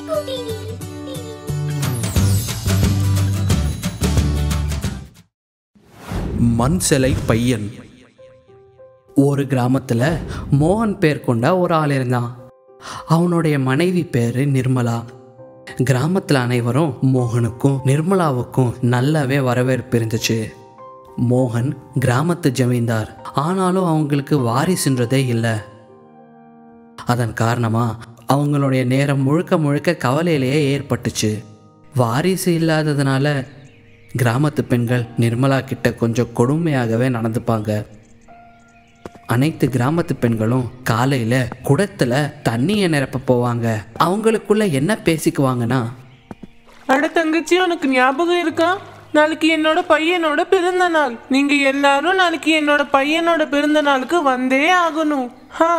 மண் சிலை பையன் ஒரு கிராமத்தில் மோகன் பேர் கொண்ட ஒரு ஆள் இருந்தான் அவனுடைய மனைவி பேர் நிர்மலா கிராமத்தில் அனைவரும் மோகனுக்கும் நிர்மலாவுக்கும் நல்லாவே வரவேற்பு இருந்துச்சு மோகன் கிராமத்து ஜமீன்தார் ஆனாலும் அவங்களுக்கு வாரிசுன்றதே இல்லை அதன் காரணமாக அவங்களுடைய நேரம் முழுக்க முழுக்க கவலையிலேயே ஏற்பட்டுச்சு வாரிசு இல்லாததுனால கிராமத்து பெண்கள் நிர்மலா கிட்ட கொஞ்சம் கொடுமையாகவே நடந்துப்பாங்க அனைத்து கிராமத்து பெண்களும் காலையில் குடத்தில் தண்ணியை நிரப்ப போவாங்க அவங்களுக்குள்ள என்ன பேசிக்குவாங்கன்னா அட தங்கச்சி உனக்கு ஞாபகம் இருக்கா நாளைக்கு என்னோட பையனோட பிறந்த நாள் நீங்க எல்லாரும் நாளைக்கு என்னோட பையனோட பிறந்த நாளுக்கு வந்தே ஆகணும் ஹா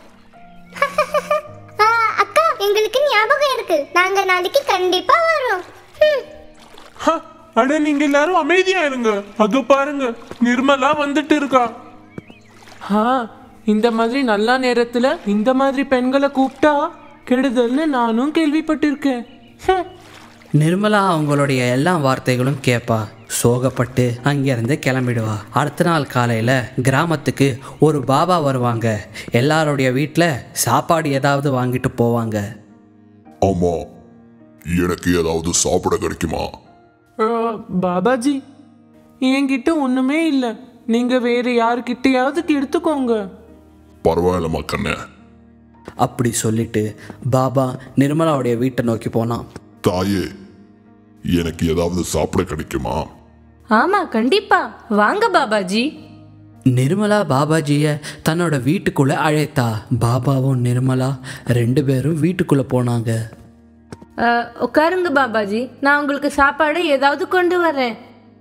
ஆ, அக்கா எங்களுக்கு ஞாபகம் இருக்கு நாங்க நாளைக்கு கண்டிப்பா வரோம் ம். ஹ, அட நீங்க எல்லாரும் அமைதியா இருங்க அது பாருங்க நிர்மலா வந்துட்டு இருக்கா ஹா இந்த மாதிரி நல்ல நேரத்துல இந்த மாதிரி பெண்களை கூப்பிட்டா கெடுதல்னு நானும் கேள்விப்பட்டிருக்கேன் ஹம். நிர்மலா அவங்களுடைய எல்லா வார்த்தைகளும் கேட்பா சோகப்பட்டு அங்கேருந்து கிளம்பிடுவா அடுத்த நாள் காலையில் கிராமத்துக்கு ஒரு பாபா வருவாங்க எல்லாருடைய வீட்டில் சாப்பாடு ஏதாவது வாங்கிட்டு போவாங்க ஆமா எனக்கு ஏதாவது சாப்பிட கிடைக்குமா ஆ, பாபாஜி என்கிட்ட ஒண்ணுமே இல்லை நீங்க வேற யாருக்கிட்டையாவது எடுத்துக்கோங்க பரவாயில்லம்மா கண்ணே அப்படி சொல்லிட்டு பாபா நிர்மலாவுடைய வீட்டை நோக்கி போனான் தாயே எனக்கு ஏதாவது சாப்பிட கிடைக்குமா ஆமா கண்டிப்பா வாங்க பாபாஜி நிர்மலா பாபாஜியை தன்னோட வீட்டுக்குள்ளே அழைத்தா பாபாவும் நிர்மலா ரெண்டு பேரும் வீட்டுக்குள்ளே போனாங்க அஹ், உட்காருங்க பாபாஜி நான் உங்களுக்கு சாப்பாடு ஏதாவது கொண்டு வரேன்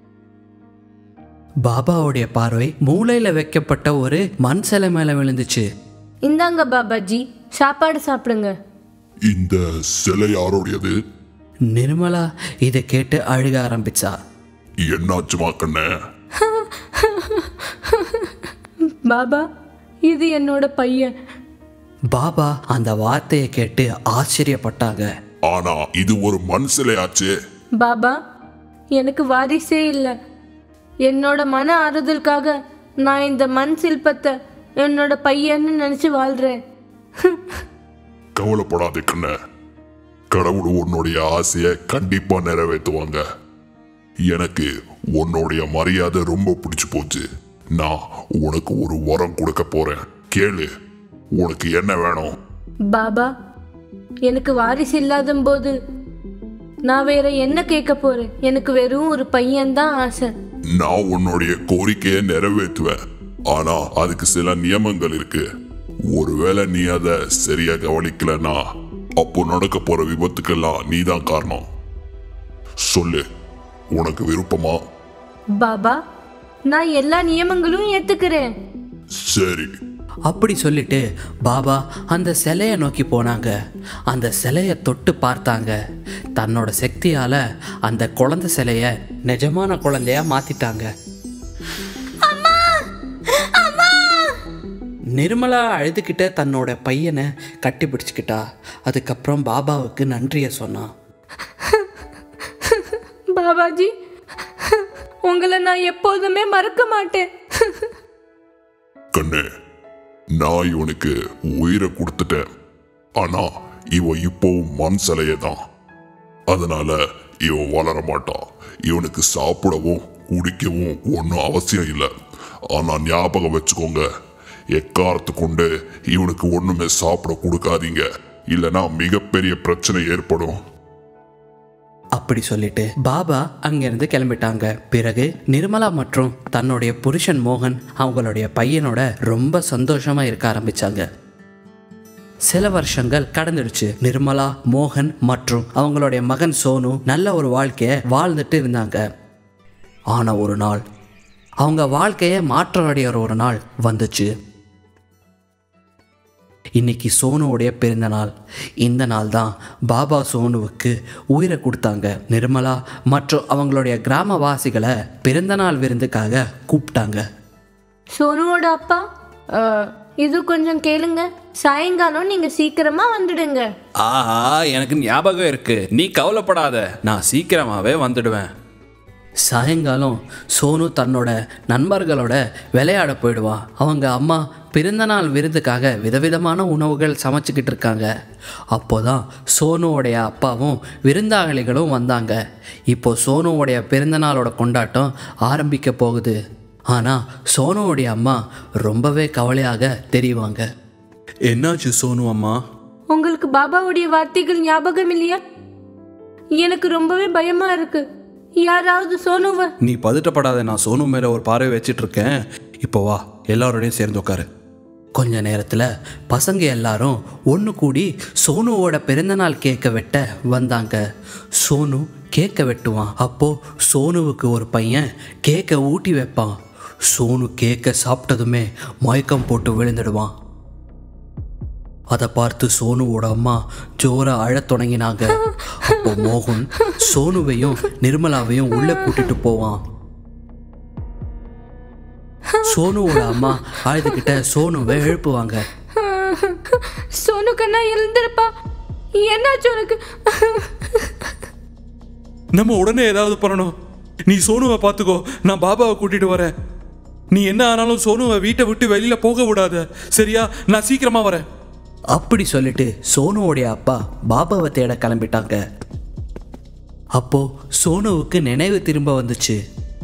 பாபாவுடைய பார்வை மூளையில் வைக்கப்பட்ட ஒரு மண் சிலை மேலே விழுந்துச்சு இந்தாங்க பாபாஜி சாப்பாடு சாப்பிடுங்க இந்த சிலை யாருடையது நிர்மலா இதை கேட்டு அழுக ஆரம்பிச்சா என்னாச்சுமா கண்ணே பாபா இது என்னோட பையன் பாபா அந்த வார்த்தையை கேட்டு ஆச்சரியப்பட்டாங்க ஆனா இது ஒரு மண் சிலையாச்சே பாபா எனக்கு வாரிசே இல்லை என்னோட மன ஆறுதலுக்காக நான் இந்த மண் சிற்பத்தை என்னோட பையன்னு நினச்சி வாழ்கிறேன் கவலைப்படாதே கண்ணே கடவுள் உன்னுடைய ஆசையை கண்டிப்பா நிறைவேற்றுவாங்க எனக்கு உன்னுடைய மரியாதை ரொம்ப பிடிச்சு போச்சு நான் உனக்கு ஒரு வரம் கொடுக்க போறேன் கேளு உனக்கு என்ன வேணும் பாபா எனக்கு வாரிசு இல்லாத போது நான் வேற என்ன கேட்க போறேன் எனக்கு வெறும் ஒரு பையன்தான் ஆசை நான் உன்னுடைய கோரிக்கையை நிறைவேற்றுவேன் ஆனா அதுக்கு சில நியமங்கள் இருக்கு ஒருவேளை நீ அதை சரியா கவனிக்கலனா அப்போ நடக்க போற விபத்துக்கெல்லாம் நீதான் காரணம் சொல்லு உனக்கு விருப்பமா பாபா நான் எல்லா நியமங்களும் ஏத்துக்கிறேன் சரி அப்படி சொல்லிட்டு பாபா அந்த சிலையை நோக்கி போனாங்க அந்த சிலையை தொட்டு பார்த்தாங்க தன்னோட சக்தியால் அந்த குழந்தை சிலையை நிஜமான குழந்தையா மாத்திட்டாங்க நிர்மலா அழுதுகிட்ட தன்னோட பையனை கட்டி பிடிச்சிக்கிட்டா அதுக்கப்புறம் பாபாவுக்கு நன்றியை சொன்னான் பாபாஜி உங்களை நான் எப்போதுமே மறக்க மாட்டேன் கண்ணே நான் இவனுக்கு உயிரை கொடுத்துட்டேன் ஆனா இவன் இப்போவும் மண் சிலையே தான் அதனால இவன் வளர மாட்டான் இவனுக்கு சாப்பிடவும் குடிக்கவும் ஒன்றும் அவசியம் இல்லை ஆனா ஞாபகம் வச்சுக்கோங்க எக்காரத்து கொண்டு இவனுக்கு ஒண்ணுமே சாப்பிட கொடுக்காதீங்க இல்லைன்னா மிகப்பெரிய பிரச்சனை ஏற்படும் அப்படி சொல்லிட்டு பாபா அங்கிருந்து கிளம்பிட்டாங்க பிறகு நிர்மலா மற்றும் தன்னுடைய புருஷன் மோகன் அவங்களுடைய பையனோட ரொம்ப சந்தோஷமா இருக்க ஆரம்பிச்சாங்க சில வருஷங்கள் கடந்துடுச்சு நிர்மலா மோகன் மற்றும் அவங்களுடைய மகன் சோனு நல்ல ஒரு வாழ்க்கையை வாழ்ந்துட்டு இருந்தாங்க ஆனா ஒரு நாள் அவங்க வாழ்க்கையை மாற்றமடைகிற ஒரு நாள் வந்துச்சு இன்னைக்கு சோனுவுடைய பிறந்த நாள் இந்த நாள் தான் பாபா சோனுவுக்கு உயிரை கொடுத்தாங்க நிர்மலா மற்றும் அவங்களுடைய கிராமவாசிகளை பிறந்த நாள் விருந்துக்காக கூப்பிட்டாங்க சோனுவோட அப்பா அஹ், இது கொஞ்சம் கேளுங்க சாயங்காலம் நீங்க சீக்கிரமா வந்துடுங்க ஆஹா எனக்கு ஞாபகம் இருக்கு நீ கவலைப்படாத நான் சீக்கிரமாவே வந்துடுவேன் சாயங்காலம் சோனு தன்னோட நண்பர்களோட விளையாட போயிடுவான் அவங்க அம்மா பிறந்தநாள் விருந்துக்காக விதவிதமான உணவுகள் சமைச்சிக்கிட்டு இருக்காங்க அப்போதான் சோனுவோடைய அப்பாவும் விருந்தாளிகளும் வந்தாங்க இப்போ சோனுவோடைய பிறந்தநாளோட கொண்டாட்டம் ஆரம்பிக்க போகுது ஆனால் சோனுவோடைய அம்மா ரொம்பவே கவலையாக தெரிவாங்க என்னாச்சு சோனு அம்மா உங்களுக்கு பாபாவுடைய வார்த்தைகள் ஞாபகம் இல்லையா எனக்கு ரொம்பவே பயமா இருக்கு யாராவது சோனுவை நீ பதட்டப்படாத நான் சோனு மேல ஒரு பார்வை வச்சிட்டு இருக்கேன் இப்போ வா எல்லாரோடையும் சேர்ந்து உட்காரு கொஞ்ச நேரத்தில் பசங்க எல்லாரும் ஒன்று கூடி சோனுவோட பிறந்தநாள் கேக்கை வெட்ட வந்தாங்க சோனு கேக்கை வெட்டுவான் அப்போ சோனுவுக்கு ஒரு பையன் கேக்கை ஊட்டி வைப்பான் சோனு கேக்கை சாப்பிட்டதுமே மயக்கம் போட்டு விழுந்துடுவான் அதை பார்த்து சோனுவோட அம்மா ஜோரா அழத் தொடங்கினாங்க அப்போ மோகன் சோனுவையும் நிர்மலாவையும் உள்ள கூட்டிட்டு போவான் சோனுவோட அம்மா அழுதுகிட்ட சோனுவை எழுப்புவாங்க சோனு கண்ணா எழுந்திருப்பா என்னாச்சு உனக்கு நம்ம உடனே ஏதாவது பண்ணணும் நீ சோனுவை பார்த்துக்கோ நான் பாபாவை கூட்டிட்டு வரேன் நீ என்ன ஆனாலும் சோனுவை வீட்டை விட்டு வெளியில போக விடாத சரியா நான் சீக்கிரமா வரேன் அப்படி சொல்லிட்டு சோனுவோடைய அப்பா பாபாவை தேட கிளம்பிட்டாங்க அப்போ சோனுவுக்கு நினைவு திரும்ப வந்துச்சு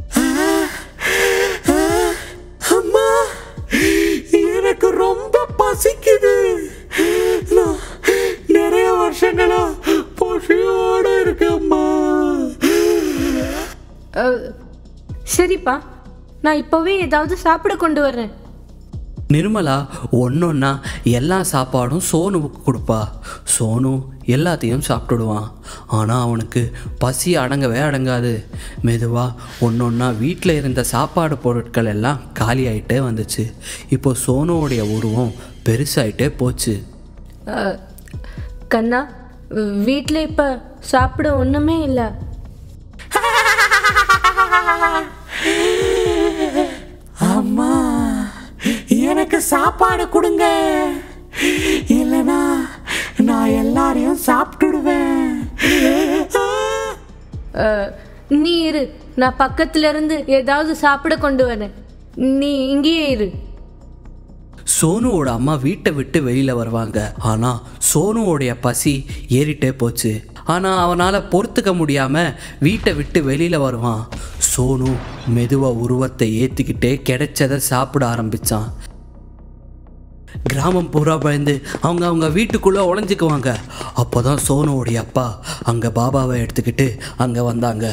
அம்மா எனக்கு ரொம்ப பசிக்குது நான் நிறைய வருஷங்களா பசியோட இருக்கேம்மா அஹ், சரிப்பா நான் இப்போவே ஏதாவது சாப்பிட கொண்டு வர்றேன் நிர்மலா ஒன்றொன்னா எல்லா சாப்பாடும் சோனுவுக்கு கொடுப்பா சோனு எல்லாத்தையும் சாப்பிட்டுடுவான் ஆனால் அவனுக்கு பசி அடங்கவே அடங்காது மெதுவாக ஒன்றொன்னா வீட்டில் இருந்த சாப்பாடு பொருட்கள் எல்லாம் காலியாயிட்டே வந்துச்சு இப்போ சோனுவோடைய உருவம் பெருசாயிட்டே போச்சு அஹ், கண்ணா வீட்டில் இப்போ சாப்பிட ஒன்றுமே இல்லை அம்மா எனக்கு சாப்பாடு கொடுங்க இல்லனா நான் எல்லாரையும் சாப்பிட்டுடுவேன் அஹ், நீ இரு நான் பக்கத்துல இருந்து ஏதாவது சாப்பிட கொண்டு வரேன் நீ இங்கேயே இரு சோனுவோட அம்மா வீட்டை விட்டு வெளியில் வருவாங்க ஆனால் சோனுவோடைய பசி ஏறிட்டே போச்சு ஆனால் அவனால் பொறுத்துக்க முடியாமல் வீட்டை விட்டு வெளியில் வருவான் சோனு மெதுவாக உருவத்தை ஏற்றிக்கிட்டே கிடைச்சதை சாப்பிட ஆரம்பித்தான் கிராமம் பூரா பயந்து அவங்க அவங்க வீட்டுக்குள்ளே உழைஞ்சிக்குவாங்க அப்போ தான் சோனுவோடைய அப்பா அங்கே பாபாவை எடுத்துக்கிட்டு அங்கே வந்தாங்க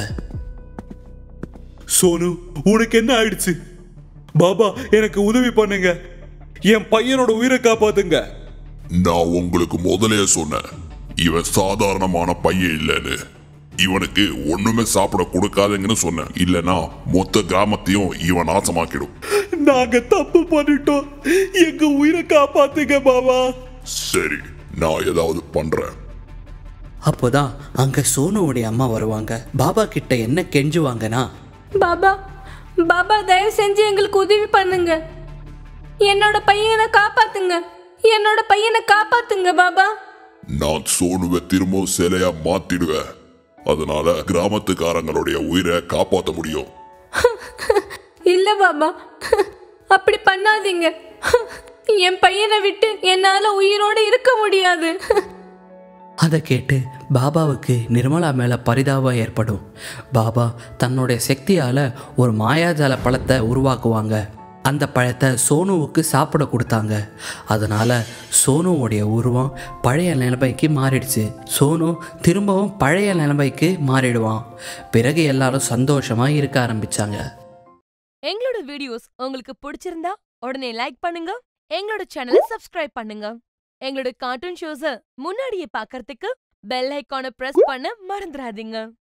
சோனு உனக்கு என்ன ஆயிடுச்சு பாபா எனக்கு உதவி பண்ணுங்க என் பையனோட உயிரை காப்பாத்துங்க நான் உங்களுக்கு முதலே சொன்னேன் இவன் சாதாரணமான பையன் இல்லைன்னு இவனுக்கு ஒண்ணுமே சாப்பிட கொடுக்காதீங்கன்னு சொன்னேன் இல்லனா மொத்த கிராமத்தையும் இவன் நாசமாக்கிடும் நாங்க தப்பு பண்ணிட்டோம் எங்க உயிரை காப்பாத்துங்க பாபா சரி நான் ஏதாவது பண்றேன் அப்போதான் அங்கே சோனுவோடைய அம்மா வருவாங்க பாபா கிட்ட என்ன கெஞ்சுவாங்கன்னா பாபா பாபா தயவு செஞ்சு எங்களுக்கு உதவி பண்ணுங்க என்னோட பையனை காப்பாத்துங்க என்னோட பையனை காப்பாத்துங்க பாபா நான் சோனுவை திரும்பவும் சிலையா மாத்திடுவேன் அதனால கிராமத்துக்காரங்களுடைய உயிரை காப்பாற்ற முடியும் இல்ல பாபா அப்படி பண்ணாதீங்க என் பையனை விட்டு என்னால உயிரோட இருக்க முடியாது அதை கேட்டு பாபாவுக்கு நிர்மலா மேலே பரிதாபம் ஏற்படும் பாபா தன்னுடைய சக்தியால் ஒரு மாயாஜால பழத்தை உருவாக்குவாங்க அந்த பழத்தை சோனுவுக்கு சாப்பிட கொடுத்தாங்க அதனால் சோனுவோடைய உருவம் பழைய நிலைமைக்கு மாறிடுச்சு சோனு திரும்பவும் பழைய நிலைமைக்கு மாறிடுவான் பிறகு எல்லாரும் சந்தோஷமாக இருக்க ஆரம்பித்தாங்க எங்களோட வீடியோஸ் உங்களுக்கு பிடிச்சிருந்தா உடனே லைக் பண்ணுங்க எங்களோட சேனலை சப்ஸ்கிரைப் பண்ணுங்க எங்களோட கார்ட்டூன் ஷோஸ முன்னாடியே பார்க்கறதுக்கு பெல் ஐகானை பிரஸ் பண்ண மறந்துடாதீங்க